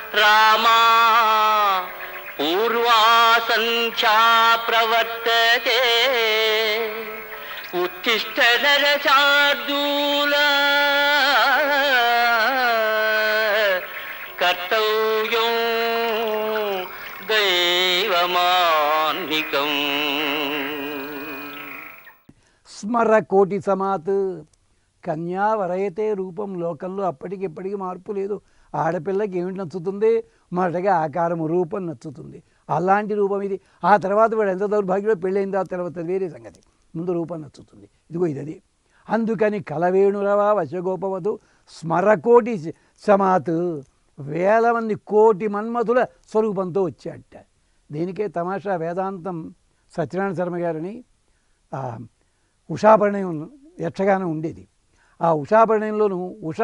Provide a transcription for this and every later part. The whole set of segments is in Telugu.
రామా పూర్వా సంఖ్యా ప్రవర్తతే ఉత్తిష్ట నరశార్దూల కర్తవ్యం దైవమాన్నికం స్మర కోటి సమాత్ కన్యా వరయతే రూపం లోకంలో అప్పటికిప్పటికి మార్పు లేదు ఆడపిల్లకి ఏమిటి నచ్చుతుంది మొదటగా ఆకారము రూపం నచ్చుతుంది అలాంటి రూపం ఇది ఆ తర్వాత వాడు ఎంత దౌర్భాగ్యంలో పెళ్ళైందా తర్వాత వేరే సంగతి ముందు రూపం నచ్చుతుంది ఇదిగో ఇది అది అందుకని కలవేణురవా వశగోపవధు స్మరకోటి సమాత్ వేల మంది కోటి మన్మధుల స్వరూపంతో వచ్చాట దీనికే తమాషా వేదాంతం సత్యనారాయణ శర్మ గారిని ఆ, ఉషాపరిణయం యక్షగానం ఉండేది ఆ ఉషాపరిణయంలోను ఉష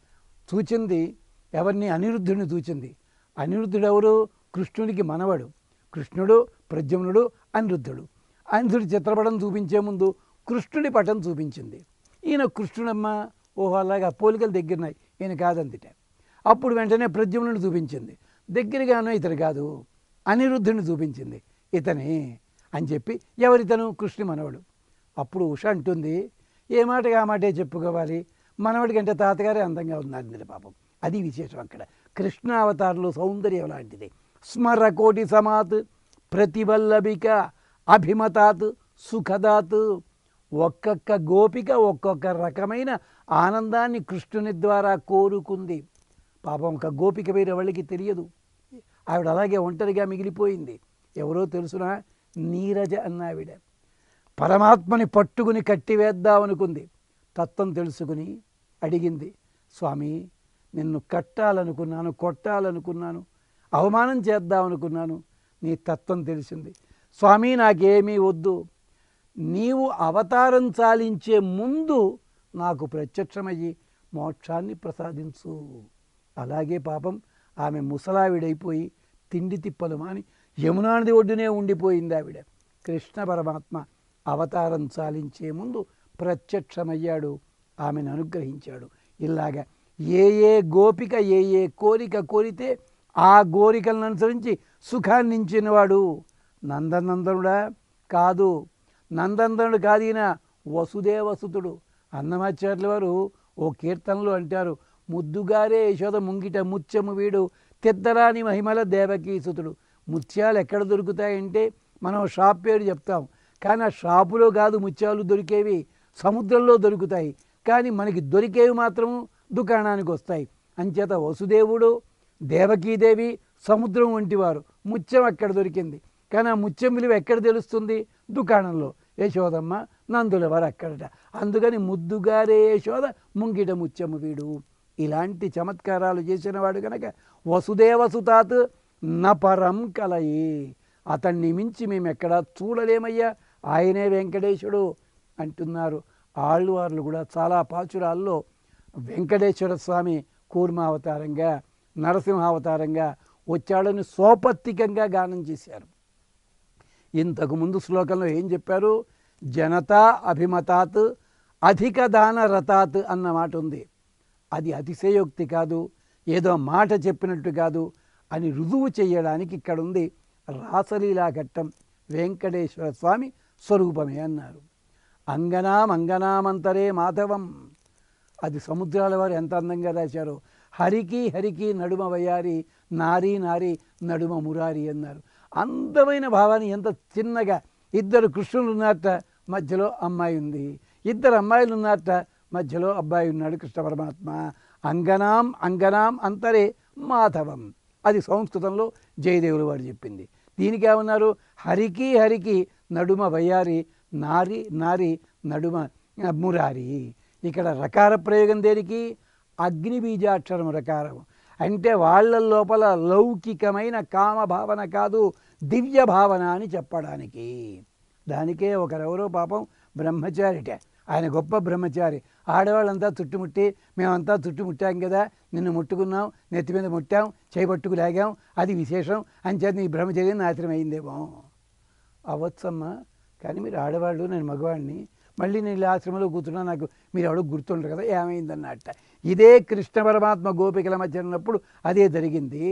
చూచింది ఎవరిని అనిరుద్ధుడిని చూచింది అనిరుద్ధుడు ఎవరు కృష్ణుడికి మనవడు కృష్ణుడు ప్రద్యుమ్నుడు అనిరుద్ధుడు అనిరుద్ధుడి చిత్రపటం చూపించే ముందు కృష్ణుడి పటం చూపించింది ఈయన కృష్ణుడమ్మ ఓహో అలాగా పోలికలు దగ్గరున్నాయి ఈయన కాదందిట అప్పుడు వెంటనే ప్రద్యుమ్నుడు చూపించింది దగ్గరగానో ఇతను కాదు అనిరుద్ధుడిని చూపించింది ఇతనే అని చెప్పి ఎవరితను కృష్ణుడి మనవడు అప్పుడు ఉష అంటుంది ఏ మాటగా ఆ మాటే చెప్పుకోవాలి మనవడి కంటే తాతగారే అందంగా ఉన్నారు ఇందులో పాపం అది విశేషం అక్కడ కృష్ణ అవతారంలో సౌందర్యం లాంటిది స్మర కోటి సమాత్ ప్రతివల్లభిక అభిమతాత్ సుఖదాత్ ఒక్కొక్క గోపిక ఒక్కొక్క రకమైన ఆనందాన్ని కృష్ణుని ద్వారా కోరుకుంది పాపం ఒక గోపిక పేరు వాళ్ళకి తెలియదు ఆవిడ అలాగే ఒంటరిగా మిగిలిపోయింది ఎవరో తెలుసునా నీరజ అన్నావిడ పరమాత్మని పట్టుకుని కట్టివేద్దామనుకుంది తత్వం తెలుసుకుని అడిగింది స్వామి నిన్ను కట్టాలనుకున్నాను కొట్టాలనుకున్నాను అవమానం చేద్దామనుకున్నాను నీ తత్వం తెలిసింది స్వామి నాకేమీ వద్దు నీవు అవతారం చాలించే ముందు నాకు ప్రత్యక్షమయ్యి మోక్షాన్ని ప్రసాదించు అలాగే పాపం ఆమె ముసలావిడైపోయి తిండి తిప్పలు మాని యమునా నది ఒడ్డునే ఉండిపోయింది ఆవిడ కృష్ణ పరమాత్మ అవతారం చాలించే ముందు ప్రత్యక్షమయ్యాడు ఆమెను అనుగ్రహించాడు ఇలాగా ఏ ఏ గోపిక ఏ ఏ కోరిక కోరితే ఆ కోరికలను అనుసరించి సుఖాన్ని ఇచ్చినవాడు నందనందనుడా కాదు నందనందనుడు కాదు ఈయన వసుదేవసుతుడు అన్నమాచార్యుల వారు ఓ కీర్తనలు అంటారు ముద్దుగారే యశోద ముంగిట ముత్యము వీడు తిద్దరాని మహిమల దేవకీసుతుడు ముత్యాలు ఎక్కడ దొరుకుతాయంటే మనం షాప్ పేరు చెప్తాం కానీ ఆ షాపులో కాదు ముత్యాలు దొరికేవి సముద్రంలో దొరుకుతాయి కానీ మనకి దొరికేవి మాత్రం దుకాణానికి వస్తాయి అంచేత వసుదేవుడు దేవకీదేవి సముద్రం వంటివారు ముత్యం ఎక్కడ దొరికింది కానీ ఆ ముత్యం విలువ ఎక్కడ తెలుస్తుంది దుకాణంలో యశోదమ్మ నందుల వారు అక్కడట అందుకని ముద్దుగారే యశోద ముంగిట ముత్యము వీడు ఇలాంటి చమత్కారాలు చేసినవాడు కనుక వసుదేవసుతాత్ నపరం కలయి అతన్ని మించి మేము ఎక్కడా చూడలేమయ్యా ఆయనే వెంకటేశుడు అంటున్నారు ఆళ్ళవార్లు కూడా చాలా పాచురాల్లో వెంకటేశ్వర స్వామి కూర్మావతారంగా నరసింహావతారంగా వచ్చాడని సోపత్తికంగా గానం చేశారు ఇంతకు ముందు శ్లోకంలో ఏం చెప్పారు జనతా అభిమతాత్ అధిక దాన రతాత్ అన్న మాట ఉంది అది అతిశయోక్తి కాదు ఏదో మాట చెప్పినట్టు కాదు అని రుజువు చేయడానికి ఇక్కడ ఉంది రాసలీలా ఘట్టం వెంకటేశ్వర స్వామి స్వరూపమే అన్నారు అంగనాం అంగనామంతరే మాధవం అది సముద్రాల వారు ఎంత అందంగా రాశారో హరికి హరికి నడుమ వయ్యారి నారీ నారి నడుమ మురారి అన్నారు అందమైన భావాన్ని ఎంత చిన్నగా ఇద్దరు కృష్ణులు ఉన్నారట మధ్యలో అమ్మాయి ఉంది ఇద్దరు అమ్మాయిలు ఉన్నారట మధ్యలో అబ్బాయి ఉన్నాడు కృష్ణ పరమాత్మ అంగనాం అంగనాం అంతరే మాధవం అది సంస్కృతంలో జయదేవులు వారు చెప్పింది దీనికి ఏమన్నారు హరికి హరికి నడుమ వయ్యారి నారి నారి నడుమ మురారి ఇక్కడ రకార ప్రయోగం దేనికి అగ్ని బీజాక్షరం రకారం అంటే వాళ్ళ లోపల లౌకికమైన కామ భావన కాదు దివ్య భావన అని చెప్పడానికి దానికే ఒకరెవరో పాపం బ్రహ్మచారిట ఆయన గొప్ప బ్రహ్మచారి ఆడవాళ్ళంతా చుట్టుముట్టి మేమంతా చుట్టుముట్టాం కదా నిన్ను ముట్టుకున్నాం నెత్తి మీద ముట్టాం చేపట్టుకు లాగాం అది విశేషం అని చేత నీ బ్రహ్మచర్యం నాశనం అయిందేమో అవ్వచ్చమ్మా కానీ మీరు ఆడవాళ్ళు నేను మగవాడిని మళ్ళీ నేను ఇలా ఆశ్రమంలో కూర్చున్నా నాకు మీరు ఎవడో గుర్తుండరు కదా ఏమైందన్నట్ట ఇదే కృష్ణ పరమాత్మ గోపికల మధ్య ఉన్నప్పుడు అదే జరిగింది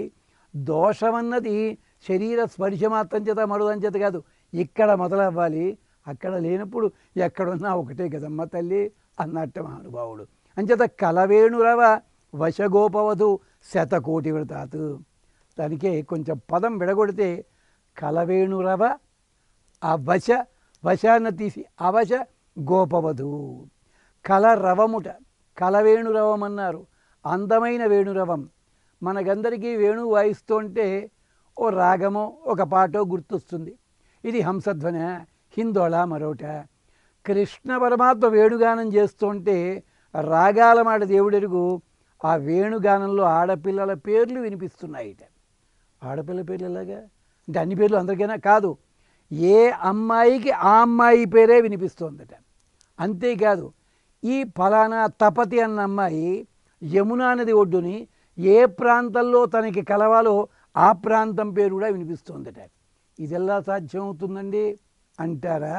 దోషమన్నది శరీర స్పర్శ మాత్రం చేత మరుదని చేత కాదు ఇక్కడ మొదలవ్వాలి అక్కడ లేనప్పుడు ఎక్కడున్నా ఒకటే కదమ్మ తల్లి అన్నట్ట మహానుభావుడు అంచేత కలవేణురవ వశగోపవధు శతకోటి వ్రతాత్ దానికే కొంచెం పదం విడగొడితే కలవేణురవ ఆ వశ వశాన్న తీసి అవశ గోపవధు కల రవముట కలవేణురవం అన్నారు అందమైన వేణురవం మనకందరికీ వేణు వాయిస్తుంటే ఓ రాగమో ఒక పాటో గుర్తొస్తుంది ఇది హంసధ్వన హిందోళ మరోట కృష్ణ పరమాత్మ వేణుగానం చేస్తుంటే రాగాల మాట దేవుడెరుగు ఆ వేణుగానంలో ఆడపిల్లల పేర్లు వినిపిస్తున్నాయిట ఆడపిల్ల పేర్లు ఎలాగా అంటే అన్ని పేర్లు అందరికైనా కాదు ఏ అమ్మాయికి ఆ అమ్మాయి పేరే వినిపిస్తోందట అంతేకాదు ఈ ఫలానా తపతి అన్న అమ్మాయి యమునా నది ఒడ్డుని ఏ ప్రాంతంలో తనకి కలవాలో ఆ ప్రాంతం పేరు కూడా వినిపిస్తోందట ఇది ఎలా సాధ్యం అవుతుందండి అంటారా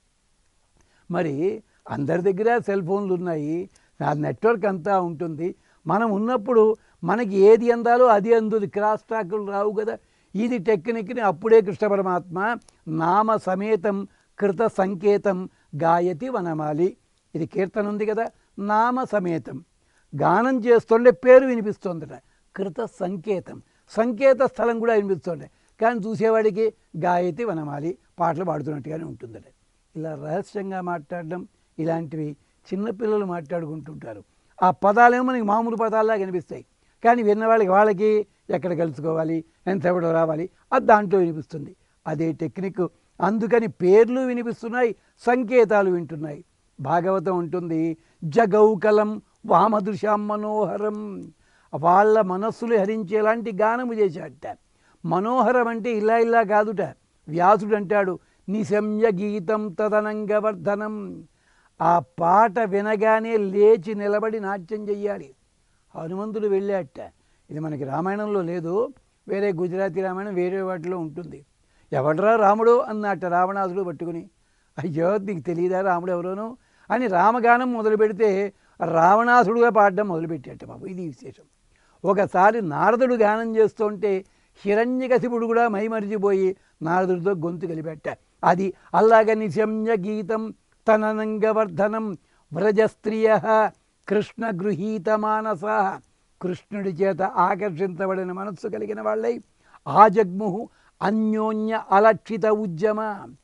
మరి అందరి దగ్గర సెల్ ఫోన్లు ఉన్నాయి ఆ నెట్వర్క్ అంతా ఉంటుంది మనం ఉన్నప్పుడు మనకి ఏది అందాలో అది అందుది క్రాస్ టాకులు రావు కదా ఇది టెక్నిక్ని అప్పుడే కృష్ణ పరమాత్మ నామ సమేతం కృత సంకేతం గాయతి వనమాలి ఇది కీర్తన ఉంది కదా నామ సమేతం గానం చేస్తుండే పేరు వినిపిస్తుందట కృత సంకేతం సంకేత స్థలం కూడా వినిపిస్తుండే కానీ చూసేవాడికి గాయతి వనమాలి పాటలు పాడుతున్నట్టుగానే ఉంటుందట ఇలా రహస్యంగా మాట్లాడడం ఇలాంటివి చిన్నపిల్లలు మాట్లాడుకుంటుంటారు ఆ పదాలేమో మనకి మామూలు పదాల్లా కనిపిస్తాయి కానీ విన్న వాళ్ళకి వాళ్ళకి ఎక్కడ కలుసుకోవాలి ఎంతెవడో రావాలి అది దాంట్లో వినిపిస్తుంది అదే టెక్నిక్ అందుకని పేర్లు వినిపిస్తున్నాయి సంకేతాలు వింటున్నాయి భాగవతం ఉంటుంది జగౌకలం వామదృశాం మనోహరం వాళ్ళ మనస్సులు హరించేలాంటి గానము చేశాడట మనోహరం అంటే ఇలా ఇలా కాదుట వ్యాసుడు అంటాడు నిశమ్య గీతం తదనంగవర్ధనం ఆ పాట వినగానే లేచి నిలబడి నాట్యం చెయ్యాలి హనుమంతుడు వెళ్ళాట ఇది మనకి రామాయణంలో లేదు వేరే గుజరాతీ రామాయణం వేరే వాటిలో ఉంటుంది ఎవడరా రాముడు అన్నట్ట రావణాసుడు పట్టుకుని అయ్యో నీకు తెలియదా రాముడు ఎవరోను అని రామగానం మొదలు పెడితే రావణాసుడుగా పాడడం మొదలుపెట్టాట బాబు ఇది విశేషం ఒకసారి నారదుడు గానం చేస్తుంటే హిరణ్యకశిపుడు కూడా మైమరిచిపోయి నారదుడితో గొంతు కలిపెట్ట అది అలాగ నిశమ్య గీతం తననంగవర్ధనం వ్రజస్త్రియ కృష్ణ గృహీత మానస కృష్ణుడి చేత ఆకర్షించబడిన మనస్సు కలిగిన వాళ్ళై ఆజగ్ముహు అన్యోన్య అలక్షిత ఉద్యమ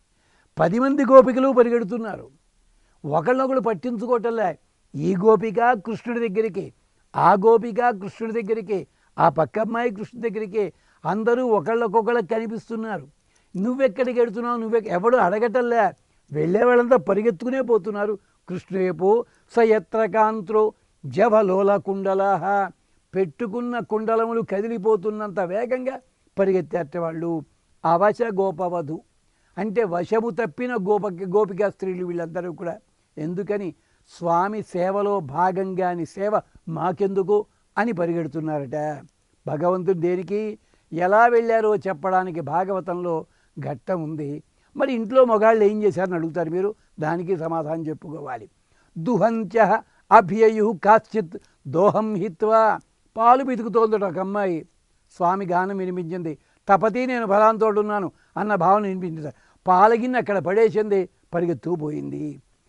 పది మంది గోపికలు పరిగెడుతున్నారు ఒకళ్ళొకడు పట్టించుకోవటంలే ఈ గోపిక కృష్ణుడి దగ్గరికి ఆ గోపిక కృష్ణుడి దగ్గరికి ఆ పక్క అమ్మాయి కృష్ణుడి దగ్గరికి అందరూ ఒకళ్ళకొకళ్ళకి కనిపిస్తున్నారు నువ్వెక్కడికి వెడుతున్నావు నువ్వె ఎవడు అడగటంలే వెళ్ళే వాళ్ళంతా పరిగెత్తుకునే పోతున్నారు కృష్ణువైపు సయత్రకాంత్రో జవలోల కుండలాహ పెట్టుకున్న కుండలములు కదిలిపోతున్నంత వేగంగా పరిగెత్తేట వాళ్ళు అవశ గోపవధు అంటే వశము తప్పిన గోప గోపికా స్త్రీలు వీళ్ళందరూ కూడా ఎందుకని స్వామి సేవలో భాగంగాని సేవ మాకెందుకు అని పరిగెడుతున్నారట భగవంతుడు దేనికి ఎలా వెళ్ళారో చెప్పడానికి భాగవతంలో ఘట్టం ఉంది మరి ఇంట్లో మగాళ్ళు ఏం చేశారని అడుగుతారు మీరు దానికి సమాధానం చెప్పుకోవాలి దుహంత్య అభ్యయు కాశ్చిత్ దోహం హిత్వా పాలు పితుకుతోందట ఒక అమ్మాయి స్వామి గానం వినిపించింది తపతి నేను ఫలాంతోడు ఉన్నాను అన్న భావన వినిపించింది పాలగిన్ని అక్కడ పడేసింది పరిగెత్తు పోయింది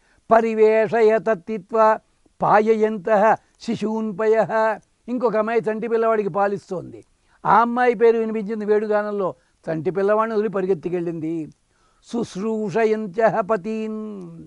పరివేషయతత్తిత్వ పాయయంత శిశూన్పయ ఇంకొక అమ్మాయి చంటి పిల్లవాడికి పాలిస్తోంది ఆ అమ్మాయి పేరు వినిపించింది వేడుగానంలో చంటి పిల్లవాడిని వదిలి పరిగెత్తికెళ్ళింది శుశ్రూషయంత్య పతీన్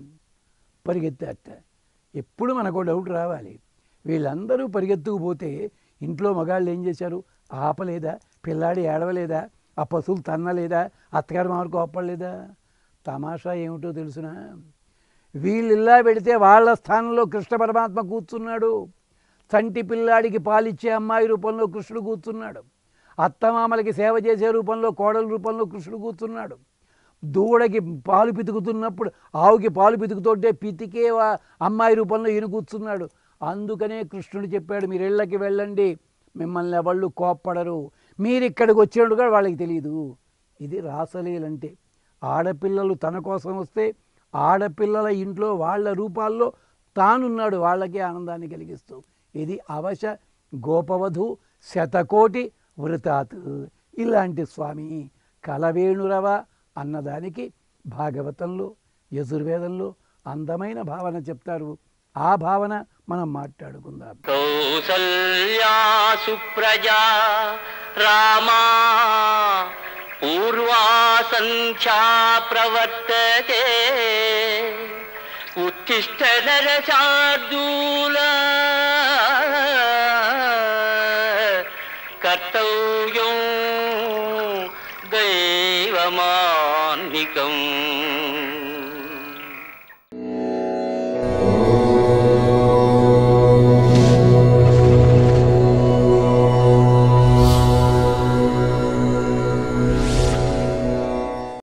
పరిగెత్తాట ఎప్పుడు మనకు డౌట్ రావాలి వీళ్ళందరూ పరిగెత్తుకుపోతే ఇంట్లో మగాళ్ళు ఏం చేశారు ఆపలేదా పిల్లాడి ఏడవలేదా ఆ పశువులు తన్నలేదా అత్తగారు మామూలు కోప్పలేదా తమాషా ఏమిటో తెలుసునా వీళ్ళు ఇలా పెడితే వాళ్ళ స్థానంలో కృష్ణ పరమాత్మ కూర్చున్నాడు చంటి పిల్లాడికి పాలిచ్చే అమ్మాయి రూపంలో కృష్ణుడు కూర్చున్నాడు అత్తమామలకి సేవ చేసే రూపంలో కోడల రూపంలో కృష్ణుడు కూర్చున్నాడు దూడకి పాలు పితుకుతున్నప్పుడు ఆవుకి పాలు పితుకుతుంటే పితికే వా- అమ్మాయి రూపంలో ఈయన కూర్చున్నాడు అందుకనే కృష్ణుడు చెప్పాడు మీరు ఇళ్ళకి వెళ్ళండి మిమ్మల్ని ఎవళ్ళు కోప్పడరు మీరు ఇక్కడికి వచ్చినట్టుగా వాళ్ళకి తెలియదు ఇది రాసలీలంటే ఆడపిల్లలు తన కోసం వస్తే ఆడపిల్లల ఇంట్లో వాళ్ళ రూపాల్లో తానున్నాడు వాళ్ళకే ఆనందాన్ని కలిగిస్తూ ఇది అవశ గోపవధు శతకోటి వృతాత్ ఇలాంటి స్వామి కలవేణురవ అన్నదానికి భాగవతంలో యజుర్వేదంలో అందమైన భావన చెప్తారు ఆ భావన మనం మాట్లాడుకుందాం కౌసల్యా సుప్రజా రామా పూర్వా సంఖ్యా ప్రవర్తతే ఉత్తిష్ట నరశార్దూల కర్తవ్యం దైవమాన్నికం